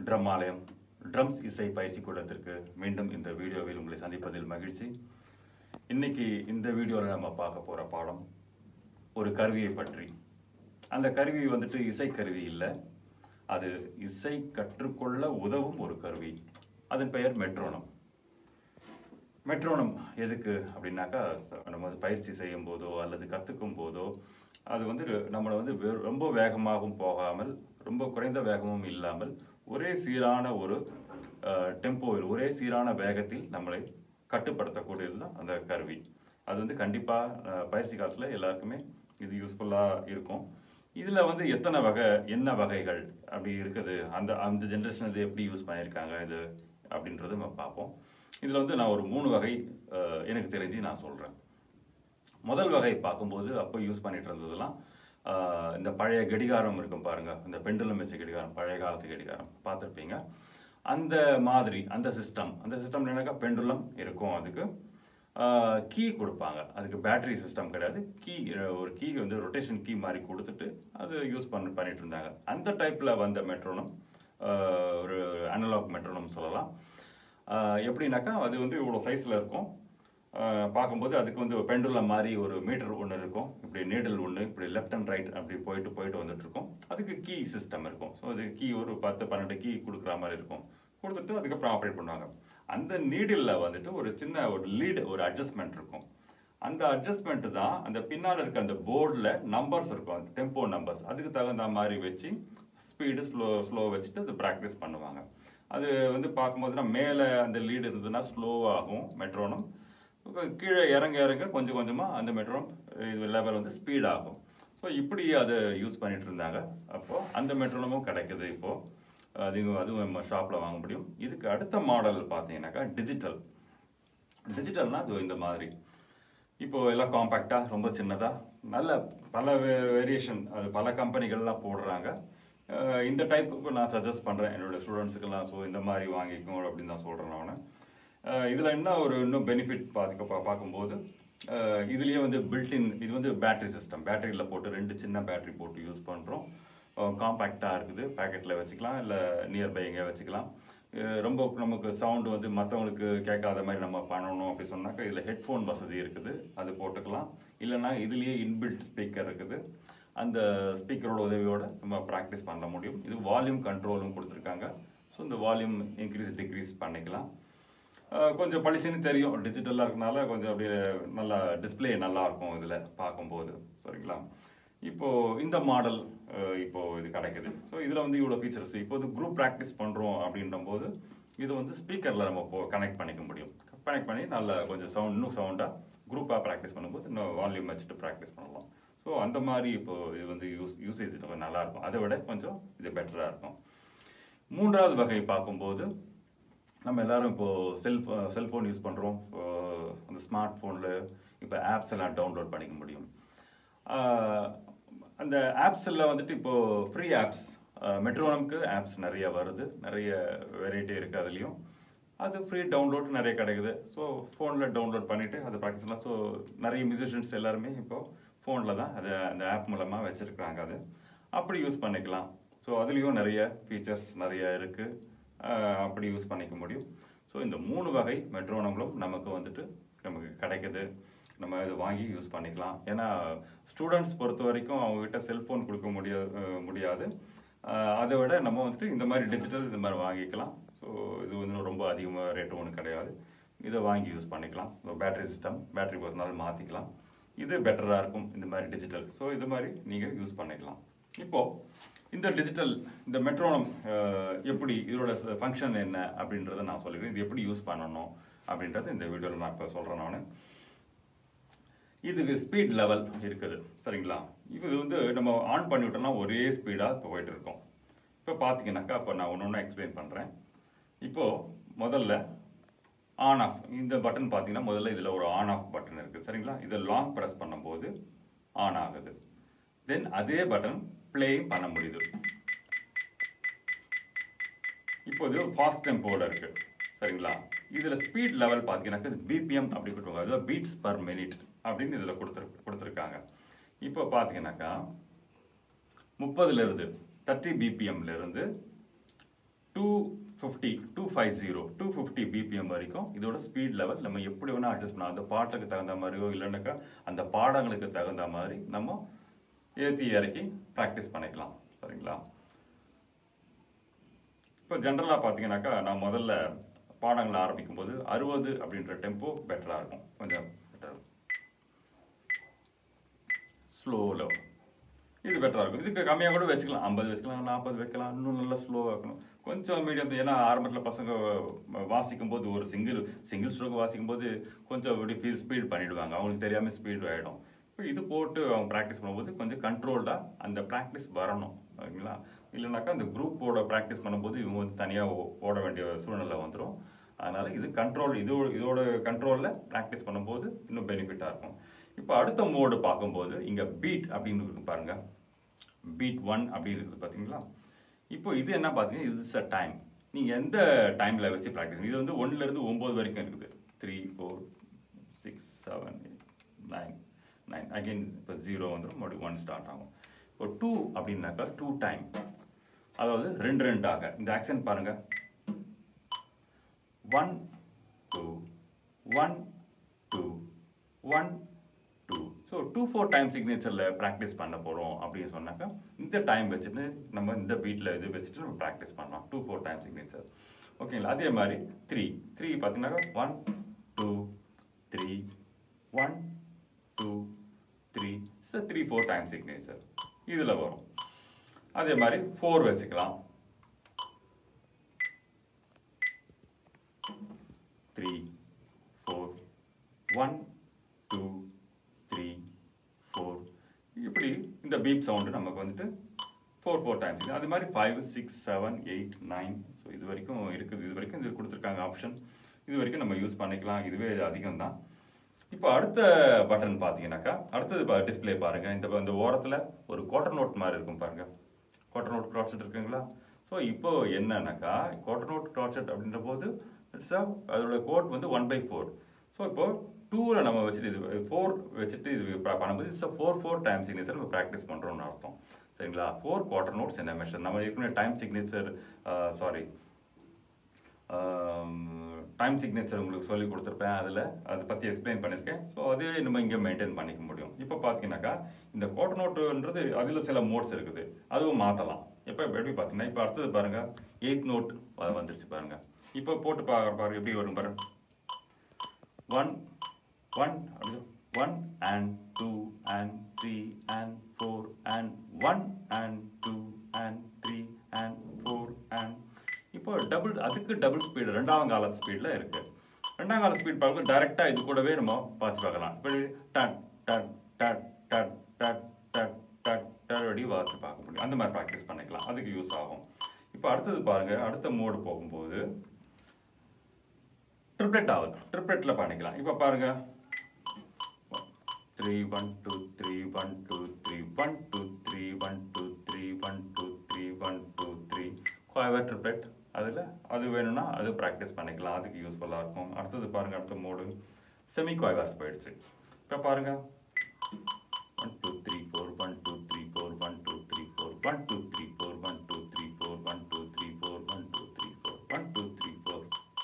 drum ஆலயம் drums இசை பயிற்சி கூடத்திற்கு மீண்டும் இந்த வீடியோவில் உங்களை சந்திப்பதில் மகிழ்ச்சி இன்னைக்கு இந்த வீடியோவில் நம்ம பார்க்க போகிற பாடம் ஒரு கருவியை பற்றி அந்த கருவி வந்துட்டு இசை கருவி இல்லை அது இசை கற்றுக்கொள்ள உதவும் ஒரு கருவி அதன் பெயர் மெட்ரோனம் மெட்ரோனம் எதுக்கு அப்படின்னாக்கா ச- நம்ம வந்து பயிற்சி செய்யும் போதோ அல்லது கற்றுக்கும் போதோ அது வந்து நம்மளை வந்து வெ- ரொம்ப வேகமாகவும் போகாமல் ரொம்ப குறைந்த வேகமும் இல்லாமல் ஒரே சீரான ஒரு டெம்போவில் ஒரே சீரான வேகத்தில் நம்மளை கட்டுப்படுத்தக்கூடியது தான் அந்த கருவி அது வந்து கண்டிப்பாக பயிற்சி காலத்தில் எல்லாருக்குமே இது யூஸ்ஃபுல்லாக இருக்கும் இதில் வந்து எத்தனை வகை என்ன வகைகள் அப்படி இருக்குது அந்த அந்த ஜென்ரேஷன் இது எப்படி யூஸ் பண்ணியிருக்காங்க இது அப்படின்றத நம்ம பார்ப்போம் இதில் வந்து நான் ஒரு மூணு வகை அஹ், எனக்கு தெரிஞ்சு நான் சொல்கிறேன் முதல் வகை பார்க்கும்போது அப்போ யூஸ் பண்ணிட்டு இருந்ததெல்லாம் ஆஹ், இந்த பழைய கடிகாரம் இருக்கும் பாருங்க இந்த பெண்டுலம் வச்ச கடிகாரம் பழைய காலத்து கடிகாரம் பார்த்துருப்பீங்க அந்த மாதிரி அந்த சிஸ்டம் அந்த சிஸ்டம் என்னக்கா பெண்டுலம் இருக்கும் அதுக்கு கீ கொடுப்பாங்க அதுக்கு பேட்டரி சிஸ்டம் கிடையாது கீ ஒரு கீ வந்து ரொட்டேஷன் கீ மாதிரி கொடுத்துட்டு அது யூஸ் பண்ணி பண்ணிட்டு இருந்தாங்க அந்த டைப்பில் வந்த மெட்ரோனம் ஒரு அனலாக் மெட்ரோனம் சொல்லலாம் ஆஹ் எப்படின்னாக்கா அது வந்து இவ்வளோ சைஸில் இருக்கும் ஆஹ் பார்க்கும்போது அதுக்கு வந்து பெண்டுலம் மாதிரி ஒரு மீட்டர் ஒன்று இருக்கும் இப்படி நீடல் ஒன்று இப்படி லெஃப்ட் அண்ட் ரைட் அப்படி போயிட்டு போயிட்டு வந்துட்டு இருக்கும் அதுக்கு கீ சிஸ்டம் இருக்கும் ஸோ அது கீ ஒரு பத்து பன்னெண்டு கீ கொடுக்குற மாதிரி இருக்கும் கொடுத்துட்டு அதுக்கப்புறம் ஆப்ரேட் பண்ணுவாங்க அந்த நீடிலில் வந்துட்டு ஒரு சின்ன ஒரு லீடு ஒரு அட்ஜஸ்ட்மெண்ட் இருக்கும் அந்த அட்ஜஸ்ட்மெண்ட் தான் அந்த பின்னால் இருக்க அந்த போர்டில் நம்பர்ஸ் இருக்கும் அந்த டெம்போ நம்பர்ஸ் அதுக்கு தகுந்த மாதிரி வச்சு ஸ்பீடு ஸ்லோ ஸ்லோ வச்சுட்டு அது ப்ராக்டிஸ் பண்ணுவாங்க அது வந்து பார்க்கும்போதுனா மேலே அந்த லீடு இருந்ததுன்னா ஸ்லோவாகும் மெட்ரோனம் கீழே இறங்க இறங்க கொஞ்சம் கொஞ்சமாக அந்த மெட்ரோனம் இது லெவல் வந்து ஸ்பீட் ஆகும் ஸோ இப்படி அதை யூஸ் பண்ணிட்டு இருந்தாங்க அப்போது அந்த மெட்ரோனமும் கிடைக்குது இப்போது அது அதுவும் நம்ம ஷாப்பில் வாங்க முடியும் இதுக்கு அடுத்த மாடல் பார்த்தீங்கன்னாக்கா டிஜிட்டல் டிஜிட்டல்னா அது இந்த மாதிரி இப்போ எல்லாம் காம்பேக்டாக ரொம்ப சின்னதாக நல்ல பல வேரியேஷன் அது பல கம்பெனிகள்லாம் போடுறாங்க அஹ் இந்த டைப்புக்கு நான் சஜஸ்ட் பண்ணுறேன் என்னோட ஸ்டூடெண்ட்ஸுக்கெல்லாம் ஸோ இந்த மாதிரி வாங்கிக்கோ அப்படின்னு நான் சொல்கிறேன் நான் இதில் என்ன ஒரு இன்னும் பெனிஃபிட் பார்த்துக்க பா பார்க்கும்போது அஹ் இதுலயே வந்து பில்டின் இது வந்து பேட்டரி சிஸ்டம் பேட்டரியில் போட்டு ரெண்டு சின்ன பேட்டரி போட்டு யூஸ் பண்ணுறோம் காம்பேக்டாக இருக்குது பேக்கெட்டில் வச்சுக்கலாம் இல்லை நியர்பை எங்கேயா வச்சுக்கலாம் அஹ் ரொம்ப நமக்கு சவுண்டு வந்து மற்றவங்களுக்கு கேட்காத மாதிரி நம்ம பண்ணணும் அப்படி சொன்னாக்கா இதில் ஹெட்ஃபோன் வசதி இருக்குது அது போட்டுக்கலாம் இல்லைன்னா இதுலேயே இன்பில்ட் ஸ்பீக்கர் இருக்குது அந்த ஸ்பீக்கரோட உதவியோட நம்ம ப்ராக்டிஸ் பண்ண முடியும் இது வால்யூம் கண்ட்ரோலும் கொடுத்துருக்காங்க ஸோ இந்த வால்யூம் இன்க்ரீஸ் டிக்ரீஸ் பண்ணிக்கலாம் அஹ் கொஞ்சம் பளிச்சுன்னு தெரியும் டிஜிட்டலாக இருக்கனால கொஞ்சம் அப்படியே நல்லா டிஸ்ப்ளே நல்லா இருக்கும் இதில் பார்க்கும்போது சரிங்களா இப்போ இந்த மாடல் இப்போ இது கிடைக்குது ஸோ இதில் வந்து இவ்வளோ ஃபீச்சர்ஸ் இப்போ வந்து குரூப் ப்ராக்டிஸ் பண்ணுறோம் அப்படின்ற போது இது வந்து ஸ்பீக்கரில் நம்ம இப்போ கனெக்ட் பண்ணிக்க முடியும் கனெக்ட் பண்ணி நல்ல கொஞ்சம் சவுண்ட் இன்னும் சவுண்டாக குரூப்பாக ப்ராக்டிஸ் பண்ணும்போது இன்னும் வால்யூம் வச்சுட்டு ப்ராக்டிஸ் பண்ணலாம் ஸோ அந்த மாதிரி இப்போ இது வந்து யூஸ் யூசேஜ் ரொம்ப நல்லா இருக்கும் அதை விட கொஞ்சம் இது பெட்டராக இருக்கும் மூன்றாவது வகை பார்க்கும்போது நம்ம எல்லாரும் இப்போ செல்ஃப் செல்ஃபோன் யூஸ் பண்ணுறோம் அந்த ஸ்மார்ட் ஃபோனில் இப்போ ஆப்ஸ் எல்லாம் டவுன்லோட் பண்ணிக்க முடியும் ஆஹ் அந்த ஆப்ஸில் வந்துட்டு இப்போ ஃப்ரீ ஆப்ஸ் மெட்ரோனம்க்கு ஆப்ஸ் நிறைய வருது நிறைய வெரைட்டி இருக்குது அதுலேயும் அது ஃப்ரீ டவுன்லோட் நிறைய கிடைக்குது ஸோ ஃபோனில் டவுன்லோட் பண்ணிவிட்டு அதை ப்ராக்டிஸ் பண்ணலாம் ஸோ நிறைய மியூசிஷியன்ஸ் எல்லாருமே இப்போ ஃபோனில் தான் அதை அந்த ஆப் மூலமாக வச்சுருக்காங்க அது அப்படி யூஸ் பண்ணிக்கலாம் ஸோ அதுலேயும் நிறைய ஃபீச்சர்ஸ் நிறைய இருக்குது அப்படி யூஸ் பண்ணிக்க முடியும் ஸோ இந்த மூணு வகை மெட்ரோனங்களும் நமக்கு வந்துட்டு நமக்கு கிடைக்குது நம்ம இதை வாங்கி யூஸ் பண்ணிக்கலாம் ஏன்னா ஸ்டூடெண்ட்ஸ் பொறுத்த வரைக்கும் அவங்ககிட்ட செல்ஃபோன் கொடுக்க முடியா அஹ் முடியாது அஹ் அதை விட நம்ம வந்துட்டு இந்த மாதிரி டிஜிட்டல் இந்த மாதிரி வாங்கிக்கலாம் ஸோ இது வந்து ரொம்ப அதிகமாக ரேட்டு ஒன்றும் கிடையாது இதை வாங்கி யூஸ் பண்ணிக்கலாம் ஸோ பேட்டரி சிஸ்டம் பேட்டரி ஒரு நாள் மாற்றிக்கலாம் இது பெட்டராக இருக்கும் இந்த மாதிரி டிஜிட்டல் ஸோ இது மாதிரி நீங்கள் யூஸ் பண்ணிக்கலாம் இப்போது இந்த டிஜிட்டல் இந்த மெட்ரோனம் எப்படி இதோட ஃபங்க்ஷன் என்ன அப்படின்றத நான் சொல்லிக்கிறேன் இது எப்படி யூஸ் பண்ணணும் அப்படின்றத இந்த வீடியோவில் நான் இப்போ சொல்கிறேன் நான் இதுக்கு ஸ்பீட் லெவல் இருக்குது சரிங்களா இது வந்து நம்ம ஆன் பண்ணிவிட்டோம்னா ஒரே ஸ்பீடாக இப்போ போயிட்டு இருக்கோம் இப்போ பார்த்தீங்கன்னாக்கா இப்போ நான் ஒன்று ஒன்று எக்ஸ்பிளைன் பண்ணுறேன் இப்போது முதல்ல ஆன் ஆஃப் இந்த பட்டன் பார்த்தீங்கன்னா முதல்ல இதில் ஒரு ஆன் ஆஃப் பட்டன் இருக்குது சரிங்களா இதை லாங் ப்ரெஸ் பண்ணும்போது ஆன் ஆகுது தென் அதே பட்டன் ப்ளேயும் பண்ண முடியுது இப்போது ஃபாஸ்ட் டெம்போவில் இருக்கு சரிங்களா இதில் ஸ்பீட் லெவல் பார்த்தீங்கன்னாக்கா பிபிஎம் அப்படி கொடுத்துருவாங்க அதாவது பீட்ஸ் பர் மினிட் அப்படின்னு இதில் கொடுத்துரு கொடுத்துருக்காங்க இப்போ பார்த்தீங்கன்னாக்கா முப்பதுலேருந்து தேர்ட்டி பிபிஎம்லேருந்து two fifty two five zero two fifty BPM வரைக்கும் இதோட ஸ்பீட் லெவல் நம்ம எப்படி வேணால் அட்ஜஸ்ட் பண்ணலாம் அந்த பாட்டுக்கு தகுந்த மாதிரியோ இல்லைன்னாக்கா அந்த பாடங்களுக்கு தகுந்த மாதிரி நம்ம ஏற்றி இறக்கி ப்ராக்டிஸ் பண்ணிக்கலாம் சரிங்களா இப்போ ஜென்ரலாக பார்த்தீங்கன்னாக்கா நான் முதல்ல பாடங்களை ஆரம்பிக்கும் போது அறுபது அப்படின்ற டெம்போ பெட்டராக இருக்கும் கொஞ்சம் பெட்டர் ஸ்லோவில் இது பெட்டராக இருக்கும் இதுக்கு கம்மியாக கூட வச்சுக்கலாம் ஐம்பது வச்சுக்கலாம் நாற்பது வைக்கலாம் இன்னும் நல்லா ஸ்லோவாக இருக்கணும் கொஞ்சம் மீடியம் ஏன்னா ஆரம்பத்தில் பசங்க வாசிக்கும் போது ஒரு சிங்கிள் சிங்கிள் ஸ்ட்ரோக் வாசிக்கும் போது கொஞ்சம் அப்படி ஃபீல் ஸ்பீட் பண்ணிடுவாங்க அவங்களுக்கு தெரியாமல் ஸ்பீட் ஆகிடும் இப்போ இது போட்டு அவங்க ப்ராக்டிஸ் பண்ணும்போது கொஞ்சம் கண்ட்ரோல்டாக அந்த ப்ராக்டிஸ் வரணும் ஓகேங்களா இல்லைனாக்கா அந்த குரூப்போட ப்ராக்டிஸ் பண்ணும்போது இவங்க வந்து தனியாக ஓட வேண்டிய சூழ்நிலை வந்துடும் அதனால் இது கண்ட்ரோல் இதோட இதோட கண்ட்ரோலில் ப்ராக்டிஸ் பண்ணும்போது இன்னும் பெனிஃபிட்டாக இருக்கும் இப்போ அடுத்த மோடு பார்க்கும்போது இங்கே பீட் அப்படின்னு இருக்கு பாருங்க பீட் ஒன் அப்படின்னு இருக்குது பார்த்தீங்களா இப்போ இது என்ன பார்த்தீங்கன்னா இது இஸ் அ டைம் நீங்கள் எந்த டைமில் வச்சு ப்ராக்டிஸ் இது வந்து ஒன்றுலேருந்து ஒம்பது வரைக்கும் இருக்குது three four six seven eight nine nine again இப்போ ஜீரோ வந்துடும் மறுபடியும் ஒன் ஸ்டார்ட் ஆகும் இப்போ டூ அப்படின்னாக்கா டூ டைம் அதாவது ரெண்டு ரெண்டாக இந்த ஆக்சன் பாருங்க one two one two one two so two four time சிக்னேச்சரில் ப்ராக்டிஸ் பண்ண போகிறோம் அப்படின்னு சொன்னாக்கா இந்த டைம் வச்சுட்டு நம்ம இந்த பீட்டில் இது வச்சுட்டு நம்ம ப்ராக்டிஸ் பண்ணலாம் டூ ஃபோர் டைம் சிக்னேச்சர் ஓகேங்களா அதே மாதிரி த்ரீ த்ரீ பார்த்தீங்கன்னாக்கா one two three one two three so three four time signature இதில் வரும் அதே மாதிரி ஃபோர் வச்சுக்கலாம் three four one two three four இப்படி இந்த பீப் சவுண்டு நமக்கு வந்துட்டு ஃபோர் ஃபோர் டைம்ஸ் அது மாதிரி five six seven eight nine so இது வரைக்கும் இருக்குது இது வரைக்கும் இது கொடுத்துருக்காங்க ஆப்ஷன் இது வரைக்கும் நம்ம யூஸ் பண்ணிக்கலாம் இதுவே அதிகம் தான் இப்போ அடுத்த பட்டன் பார்த்தீங்கன்னாக்கா அடுத்தது டிஸ்பிளே பாருங்கள் இந்த இந்த ஓரத்தில் ஒரு குவார்டர் நோட் மாதிரி இருக்கும் பாருங்கள் குவார்டர் நோட் க்ராட்செட் இருக்குங்களா ஸோ இப்போ என்னன்னாக்கா குவார்டர் நோட் க்ராட்செட் அப்படின்ற போது இட்ஸ் அதோட கோட் வந்து ஒன் பை ஃபோர் ஸோ இப்போ டூவில் நம்ம வச்சுட்டு இது ஃபோர் வச்சுட்டு இது ப- பண்ணும்போது it's four four time signature நம்ம ப்ராக்டிஸ் பண்ணுறோம்னு அர்த்தம் சரிங்களா ஃபோர் குவார்டர் நோட்ஸ் என்ன மெஷர் நம்ம ஏற்கனவே time signature sorry time signature உங்களுக்கு சொல்லி கொடுத்துருப்பேன் அதில் அதை பற்றி எக்ஸ்பிளைன் பண்ணியிருக்கேன் ஸோ அதே நம்ம இங்கே மெயின்டைன் பண்ணிக்க முடியும் இப்போ பார்த்தீங்கன்னாக்கா இந்த குவார்டர் நோட்டுன்றது அதில் சில மோட்ஸ் இருக்குது அதுவும் மாற்றலாம் எப்போ எப்படி பார்த்தீங்கன்னா இப்போ அடுத்தது பாருங்கள் எயித் நோட் வந்துருச்சு பாருங்கள் இப்போ போட்டு பார்க்குற பாருங்க எப்படி வரும் பாருங்க one one one and two and three and four and one and two and three and four and இப்போ டபுள் அதுக்கு டபுள் ஸ்பீடு ரெண்டாம் கால ஸ்பீடில் இருக்கு ரெண்டாம் கால ஸ்பீட் பார்க்கும்போது டைரெக்டாக இது கூடவே நம்ம வாசி பார்க்கலாம் இப்படி டன் டன் டன் டன் டன் டன் டன் டன் அப்படி வாசி பார்க்க முடியும் அந்த மாதிரி ப்ராக்டிஸ் பண்ணிக்கலாம் அதுக்கு யூஸ் ஆகும் இப்போ அடுத்தது பாருங்க அடுத்த மோடு போகும்போது ட்ரிப்ளெட் ஆகுது ட்ரிப்ளெட்டில் பண்ணிக்கலாம் இப்போ பாருங்க three one two three one two three one two three one two three one two three one two three quaver triplet அதில் அது வேணும்னா அது ப்ராக்டிஸ் பண்ணிக்கலாம் அதுக்கு யூஸ்ஃபுல்லாக இருக்கும் அடுத்தது பாருங்க அடுத்த மோடு செமி கோயவர்ஸ் போயிடுச்சு இப்போ பாருங்க one two three four one two three four one two three four one two three four one two three four one two three four one two three four one two three four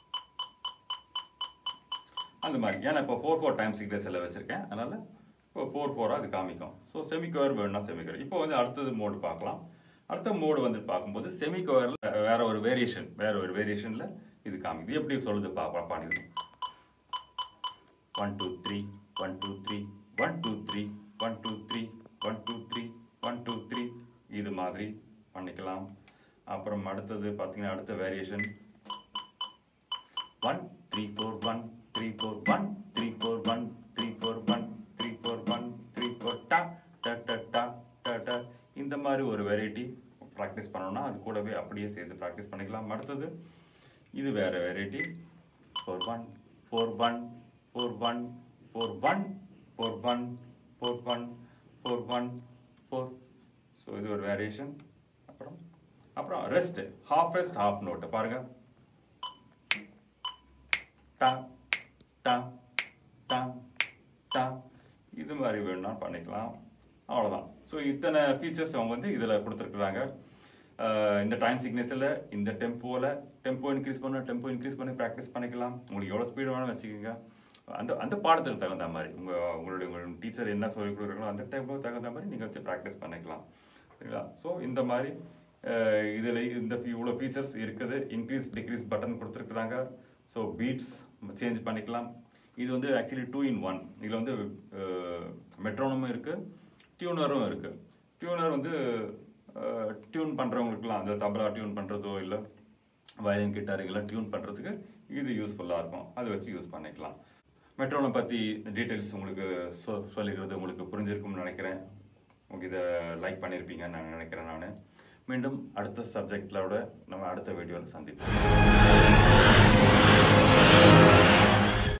அந்த மாதிரி ஏன்னா இப்போ four four time சிக்னேச்சரில் வச்சுருக்கேன் அதனால் இப்போ four ஃபோராக அது காமிக்கும் so செமிகவர் வேணும்னா செமிகவர் இப்போ வந்து அடுத்தது மோடு பார்க்கலாம் அடுத்த மோடு வந்து பார்க்கும்போது செமிகவரில் வேற ஒரு வேரியேஷன் வேற ஒரு வேரியேஷனில் இது காமிக்குது எப்படி சொல்லுது பார்க்கலாம் பாடிடும் one two three one two three one two three one two three one two three one two three இது மாதிரி பண்ணிக்கலாம் அப்புறம் அடுத்தது பார்த்தீங்கன்னா அடுத்த variation one three four one three four one three four one three four one three four one three four டா ட ட டா ட ட இந்த மாதிரி ஒரு வெரைட்டி ப்ராக்டிஸ் பண்ணோம்னா அது கூடவே அப்படியே சேர்த்து ப்ராக்டிஸ் பண்ணிக்கலாம் அடுத்தது இது வேற variety four one four one four one four one four one four one four one four so இது ஒரு வேரியேஷன் அப்புறம் அப்புறம் rest half rest half note பாருங்க டா டா டா டா இது மாதிரி வேணும்னா பண்ணிக்கலாம் அவ்வளோதான் ஸோ இத்தனை ஃபீச்சர்ஸ் அவங்க வந்து இதில் கொடுத்துருக்குறாங்க அஹ், இந்த டைம் சிக்னேச்சரில் இந்த டெம்போவில் டெம்போ இன்க்ரீஸ் பண்ண டெம்போ இன்க்ரீஸ் பண்ணி ப்ராக்டிஸ் பண்ணிக்கலாம் உங்களுக்கு எவ்வளோ ஸ்பீடு வேணாலும் வச்சுக்கோங்க அந்த அந்த பாடத்துக்கு தகுந்த மாதிரி உங்கள் உங்களுடைய உங்கள் டீச்சர் என்ன சொல்லி கொடுக்குறாங்களோ அந்த டைமுக்கு தகுந்த மாதிரி நீங்கள் வச்சு ப்ராக்டிஸ் பண்ணிக்கலாம் சரிங்களா ஸோ இந்த மாதிரி இதில் இந்த ஃபீ- இவ்வளோ ஃபீச்சர்ஸ் இருக்குது இன்க்ரீஸ் டிக்ரீஸ் பட்டன் கொடுத்துருக்குறாங்க ஸோ பீட்ஸ் சேஞ்ச் பண்ணிக்கலாம் இது வந்து ஆக்சுவலி டூ இன் ஒன் இதில் வந்து மெட்ரோனமும் இருக்குது டியூனரும் இருக்குது டியூனர் வந்து டியூன் பண்ணுறவங்களுக்குலாம் அந்த தபலா டியூன் பண்ணுறதோ இல்லை வயலின் கிட்டார் இதெல்லாம் டியூன் பண்ணுறதுக்கு இது யூஸ்ஃபுல்லாக இருக்கும் அதை வச்சு யூஸ் பண்ணிக்கலாம் மெட்ரோனை பற்றி டீட்டெயில்ஸ் உங்களுக்கு சொ சொல்லிக்கிறது உங்களுக்கு புரிஞ்சிருக்கும்னு நினைக்கிறேன் உங்களுக்கு இதை லைக் பண்ணியிருப்பீங்கன்னு நான் நினைக்கிறேன் நான் மீண்டும் அடுத்த சப்ஜெக்டோட நம்ம அடுத்த வீடியோவில் சந்திப்போம்